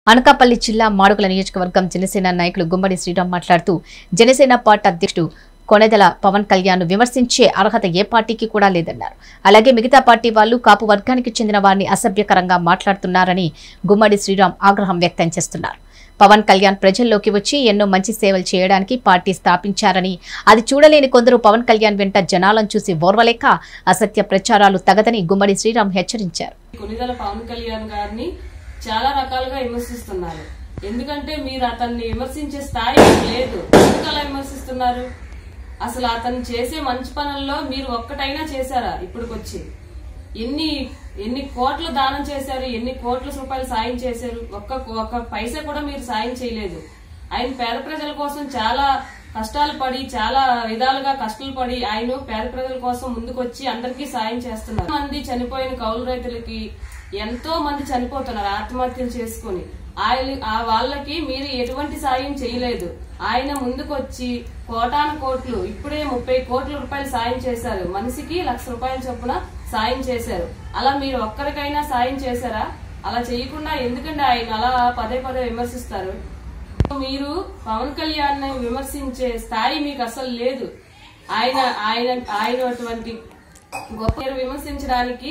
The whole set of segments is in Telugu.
అనకాపల్లి జిల్లా మాడుగుల నియోజకవర్గం జనసేన నాయకులు గుమ్మడి శ్రీరామ్ మాట్లాడుతూ జనసేన పార్టీ అధ్యక్షుడు కొనెదల పవన్ కళ్యాణ్ విమర్శించే అర్హత ఏ పార్టీకి కూడా లేదన్నారు అలాగే మిగతా పార్టీ వాళ్ళు కాపు వర్గానికి చెందిన వారిని అసభ్యకరంగా మాట్లాడుతున్నారని గుమ్మడి శ్రీరామ్ ఆగ్రహం వ్యక్తం చేస్తున్నారు పవన్ కళ్యాణ్ ప్రజల్లోకి వచ్చి ఎన్నో మంచి సేవలు చేయడానికి పార్టీ స్థాపించారని అది చూడలేని కొందరు పవన్ కళ్యాణ్ వెంట జనాలను చూసి ఓర్వలేక అసత్య ప్రచారాలు తగదని గుమ్మడి శ్రీరామ్ హెచ్చరించారు కొనిదల పవన్ కళ్యాణ్ గారిని చాలా రకాలుగా విమర్శిస్తున్నారు ఎందుకంటే మీరు అతన్ని విమర్శించే స్థాయి మీకు లేదు ఎందుకు అలా విమర్శిస్తున్నారు అసలు అతను చేసే మంచి పనుల్లో మీరు ఒక్కటైనా చేశారా ఇప్పటికొచ్చి ఎన్ని ఎన్ని కోట్ల దానం చేశారు ఎన్ని కోట్ల రూపాయలు సాయం చేశారు ఒక్క ఒక్క పైసా కూడా మీరు సాయం చేయలేదు ఆయన పేద ప్రజల కోసం చాలా కష్టాలు పడి చాలా విధాలుగా కష్టాలు పడి ఆయన పేద ప్రజల కోసం ముందుకొచ్చి అందరికీ సాయం చేస్తున్నారు మంది చనిపోయిన కౌలు రైతులకి ఎంతో మంది చనిపోతున్నారు ఆత్మహత్యలు చేసుకుని ఆయన ఆ వాళ్ళకి మీరు ఎటువంటి సాయం చేయలేదు ఆయన ముందుకొచ్చి కోటాను కోట్లు ఇప్పుడే ముప్పై కోట్ల రూపాయలు సాయం చేశారు మనిషికి లక్ష రూపాయల చొప్పున సాయం చేశారు అలా మీరు ఒక్కరికైనా సాయం చేశారా అలా చేయకుండా ఎందుకంటే ఆయన అలా పదే పదే విమర్శిస్తారు మీరు పవన్ కళ్యాణ్ ని విమర్శించే స్థాయి మీకు అసలు లేదు ఆయన ఆయన ఆయన అటువంటి గొప్ప పేరు విమర్శించడానికి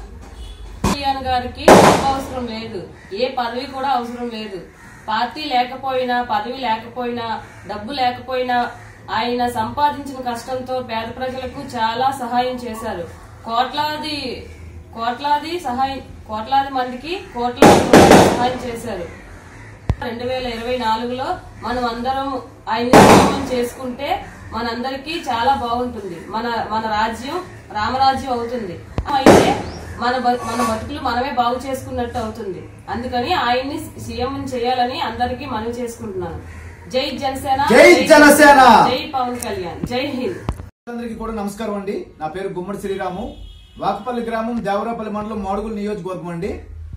కళ్యాణ్ గారికి డబ్బు అవసరం లేదు ఏ పదవి కూడా అవసరం లేదు పార్టీ లేకపోయినా పదవి లేకపోయినా డబ్బు లేకపోయినా ఆయన సంపాదించిన కష్టంతో పేద ప్రజలకు చాలా సహాయం చేశారు కోట్లాది కోట్లాది సహాయం కోట్లాది మందికి కోట్లాది రూపాయలు సహాయం చేశారు రెండు వేల ఇరవై నాలుగులో మనం అందరం ఆయన ఉద్యోగం చేసుకుంటే మనందరికీ చాలా బాగుంటుంది మన మన రాజ్యం రామరాజ్యం అవుతుంది అయితే మన బ- మన బతుకులు మనమే బాగు చేసుకున్నట్టు అవుతుంది అందుకని ఆయన్ని సీఎం చేయాలని అందరికీ మనవి చేసుకుంటున్నాను జై జనసేన జై జనసేన! జై పవన్ కళ్యాణ్ జై హింద్ అందరికీ కూడా నమస్కారం అండి నా పేరు గుమ్మడి శ్రీరాము వాకపల్లి గ్రామం దేవరాపల్లి మండలం మాడుగుల నియోజకవర్గం అండి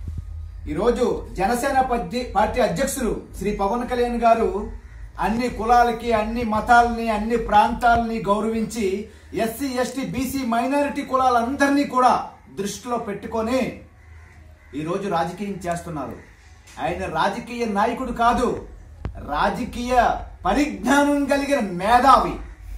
ఈరోజు జనసేన పార్టీ పార్టీ అధ్యక్షులు శ్రీ పవన్ కళ్యాణ్ గారు అన్ని కులాలకి అన్ని మతాలని అన్ని ప్రాంతాలని గౌరవించి ఎస్సీ ఎస్టీ బీసీ మైనారిటీ కులాలందరినీ కూడా దృష్టిలో పెట్టుకొని ఈరోజు రాజకీయం చేస్తున్నారు ఆయన రాజకీయ నాయకుడు కాదు రాజకీయ పరిజ్ఞానం కలిగిన మేధావి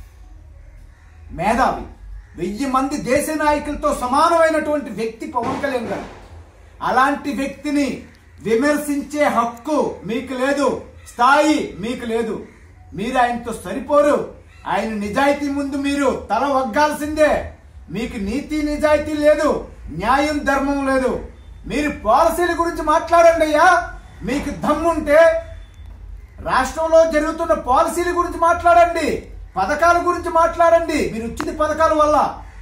మేధావి వెయ్యి మంది దేశ నాయకులతో సమానమైనటువంటి వ్యక్తి పవన్ కళ్యాణ్ గారు అలాంటి వ్యక్తిని విమర్శించే హక్కు మీకు లేదు స్థాయి మీకు లేదు మీరు ఆయనతో సరిపోరు ఆయన నిజాయితీ ముందు మీరు తల వగ్గాల్సిందే మీకు నీతి నిజాయితీ లేదు న్యాయం ధర్మం లేదు మీరు పాలసీల గురించి మాట్లాడండి అయ్యా మీకు దమ్ముంటే రాష్ట్రంలో జరుగుతున్న పాలసీల గురించి మాట్లాడండి పథకాల గురించి మాట్లాడండి మీరు ఇచ్చిన పథకాల వల్ల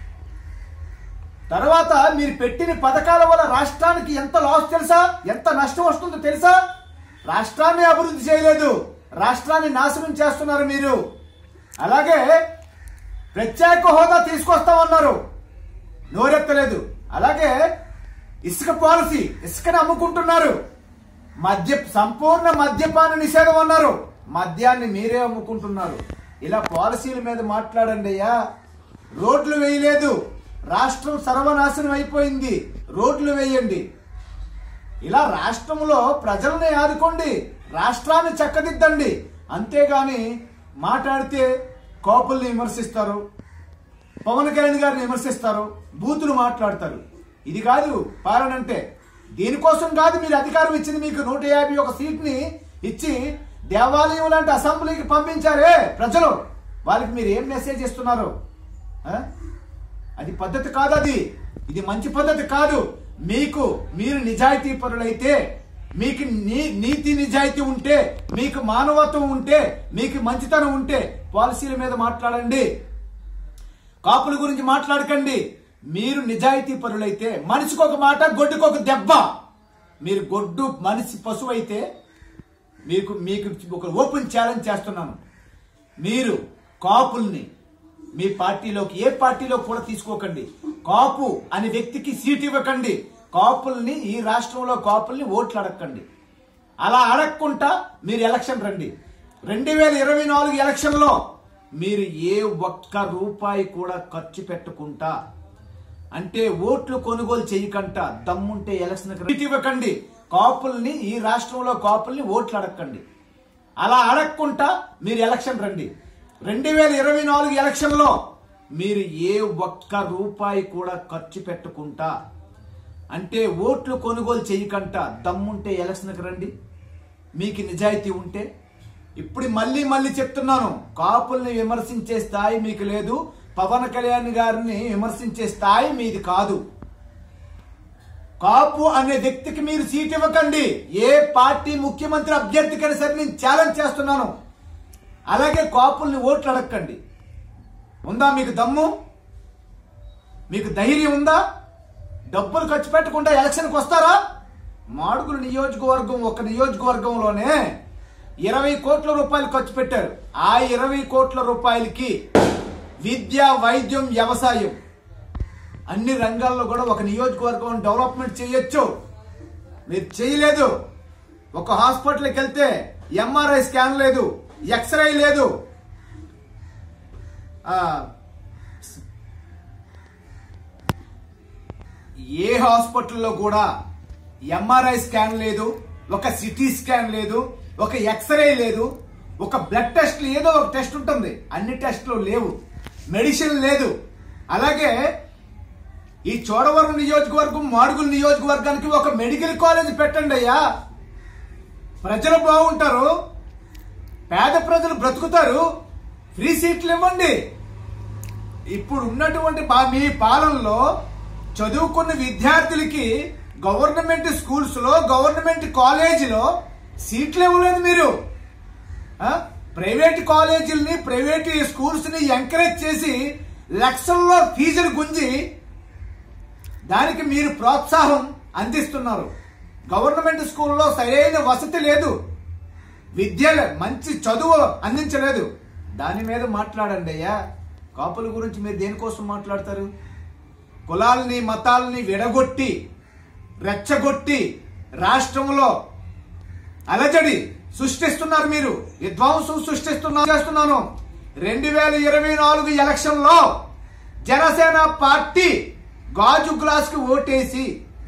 తర్వాత మీరు పెట్టిన పథకాల వల్ల రాష్ట్రానికి ఎంత లాస్ తెలుసా ఎంత నష్టం వస్తుందో తెలుసా రాష్ట్రాన్ని అభివృద్ధి చేయలేదు రాష్ట్రాన్ని నాశనం చేస్తున్నారు మీరు అలాగే ప్రత్యేక హోదా తీసుకొస్తామన్నారు నోరెత్తలేదు అలాగే ఇసుక పాలసీ ఇసుకని అమ్ముకుంటున్నారు మద్య సంపూర్ణ మద్యపాన నిషేధం అన్నారు మద్యాన్ని మీరే అమ్ముకుంటున్నారు ఇలా పాలసీల మీద మాట్లాడండి అయ్యా రోడ్లు వేయలేదు రాష్ట్రం సర్వనాశనం అయిపోయింది రోడ్లు వేయండి ఇలా రాష్ట్రంలో ప్రజల్ని ఆదుకోండి రాష్ట్రాన్ని చక్కదిద్దండి అంతేగాని మాట్లాడితే కోపుల్ని విమర్శిస్తారు పవన్ కళ్యాణ్ గారిని విమర్శిస్తారు బూతులు మాట్లాడతారు ఇది కాదు పాలన అంటే దీనికోసం కాదు మీరు అధికారం ఇచ్చింది మీకు నూట యాభై ఒక సీట్ ని ఇచ్చి దేవాలయం లాంటి అసెంబ్లీకి పంపించారే ప్రజలు వాళ్ళకి మీరు ఏం మెసేజ్ ఇస్తున్నారు ఆ? అది పద్ధతి కాదు అది ఇది మంచి పద్ధతి కాదు మీకు మీరు నిజాయితీ పరులైతే మీకు నీ నీతి నిజాయితీ ఉంటే మీకు మానవత్వం ఉంటే మీకు మంచితనం ఉంటే పాలసీల మీద మాట్లాడండి కాపుల గురించి మాట్లాడకండి మీరు నిజాయితీ పరులైతే మనిషికి ఒక మాట గొడ్డుకు ఒక దెబ్బ మీరు గొడ్డు మనిషి పశువు అయితే మీకు మీకు ఒక ఓపెన్ ఛాలెంజ్ చేస్తున్నాను మీరు కాపుల్ని మీ పార్టీలోకి ఏ పార్టీలో కూడా తీసుకోకండి కాపు అనే వ్యక్తికి సీట్ ఇవ్వకండి కాపుల్ని ఈ రాష్ట్రంలో కాపుల్ని ఓట్లు అడగకండి అలా అడగకుండా మీరు ఎలక్షన్ రండి రెండు వేల ఇరవై నాలుగు ఎలక్షన్ లో మీరు ఏ ఒక్క రూపాయి కూడా ఖర్చు పెట్టకుండా అంటే ఓట్లు కొనుగోలు చేయకంట దమ్ముంటే ఎలక్షన్ సీట్ ఇవ్వకండి కాపుల్ని ఈ రాష్ట్రంలో కాపుల్ని ఓట్లు అడగండి అలా అడగకుండా మీరు ఎలక్షన్ రండి రెండు వేల ఇరవై నాలుగు ఎలక్షన్లో మీరు ఏ ఒక్క రూపాయి కూడా ఖర్చు పెట్టకుండా అంటే ఓట్లు కొనుగోలు చేయకుండా దమ్ముంటే ఎలక్షన్కి రండి మీకు నిజాయితీ ఉంటే ఇప్పుడు మళ్ళీ మళ్ళీ చెప్తున్నాను కాపుల్ని విమర్శించే స్థాయి మీకు లేదు పవన్ కళ్యాణ్ గారిని విమర్శించే స్థాయి మీది కాదు కాపు అనే వ్యక్తికి మీరు సీట్ ఇవ్వకండి ఏ పార్టీ ముఖ్యమంత్రి అభ్యర్థికైనా సరే నేను ఛాలెంజ్ చేస్తున్నాను అలాగే కాపుల్ని ఓట్లు అడగండి ఉందా మీకు దమ్ము మీకు ధైర్యం ఉందా డబ్బులు ఖర్చు పెట్టకుండా ఎలక్షన్కి వస్తారా మాడుగుల నియోజకవర్గం ఒక నియోజకవర్గంలోనే ఇరవై కోట్ల రూపాయలు ఖర్చు పెట్టారు ఆ ఇరవై కోట్ల రూపాయలకి విద్య వైద్యం వ్యవసాయం అన్ని రంగాల్లో కూడా ఒక నియోజకవర్గం డెవలప్మెంట్ చేయొచ్చు మీరు చేయలేదు ఒక హాస్పిటల్కి వెళ్తే ఎంఆర్ఐ స్కాన్ లేదు ఎక్స్రే లేదు ఆ, ఏ హాస్పిటల్లో కూడా ఎంఆర్ఐ స్కాన్ లేదు ఒక సిటీ స్కాన్ లేదు ఒక ఎక్స్రే లేదు ఒక బ్లడ్ టెస్ట్ ఏదో ఒక టెస్ట్ ఉంటుంది అన్ని టెస్ట్లు లేవు మెడిసిన్ లేదు అలాగే ఈ చోడవరం నియోజకవర్గం మాడుగుల నియోజకవర్గానికి ఒక మెడికల్ కాలేజ్ పెట్టండి అయ్యా ప్రజలు బాగుంటారు పేద ప్రజలు బ్రతుకుతారు ఫ్రీ సీట్లు ఇవ్వండి ఇప్పుడు ఉన్నటువంటి పా- మీ పాలనలో చదువుకున్న విద్యార్థులకి గవర్నమెంట్ స్కూల్స్ లో గవర్నమెంట్ కాలేజీలో సీట్లు ఇవ్వలేదు మీరు ఆ? ప్రైవేట్ కాలేజీలని ప్రైవేట్ స్కూల్స్ ని ఎంకరేజ్ చేసి లక్షల్లో ఫీజులు గుంజి దానికి మీరు ప్రోత్సాహం అందిస్తున్నారు గవర్నమెంట్ స్కూల్లో సరైన వసతి లేదు విద్య లే- మంచి చదువు అందించలేదు దాని మీద మాట్లాడండి అయ్యా కాపుల గురించి మీరు దేనికోసం మాట్లాడతారు కులాల్ని మతాల్ని విడగొట్టి రెచ్చగొట్టి రాష్ట్రంలో అలజడి సృష్టిస్తున్నారు మీరు విధ్వంసం సృష్టిస్తున్నారు చేస్తున్నాను రెండు వేల ఇరవై నాలుగు ఎలక్షన్ లో జనసేన పార్టీ గాజు గ్లాస్ కి ఓటేసి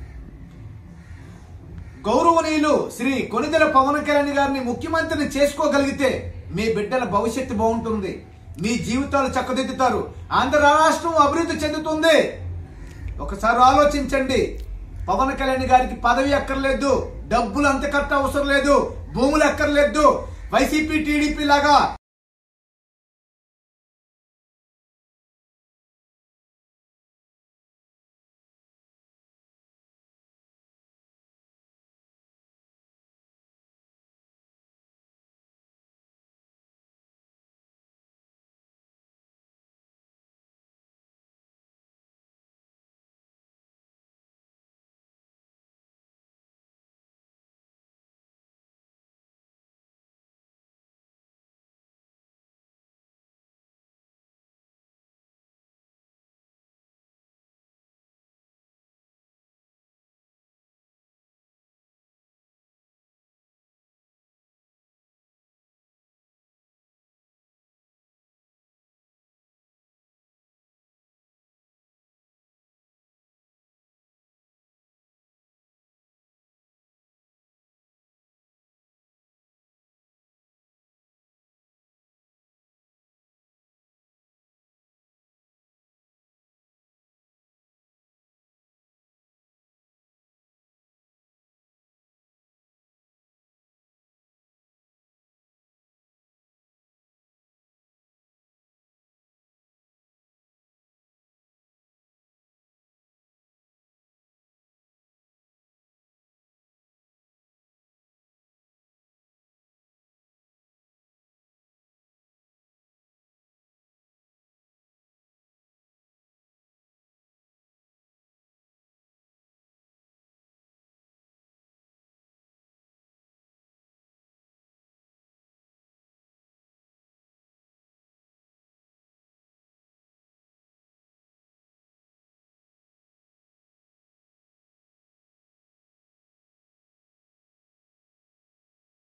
గౌరవనీయులు శ్రీ కొనిదెల పవన్ కళ్యాణ్ గారిని ముఖ్యమంత్రిని చేసుకోగలిగితే మీ బిడ్డల భవిష్యత్తు బాగుంటుంది మీ జీవితాలు చక్కదిద్దుతారు ఆంధ్ర రాష్ట్రం అభివృద్ధి చెందుతుంది ఒకసారి ఆలోచించండి పవన్ కళ్యాణ్ గారికి పదవి ఎక్కర్లేదు డబ్బులు అంత కట్ట అవసరం లేదు భూములు ఎక్కర్లేదు వైసీపీ టీడీపీ లాగా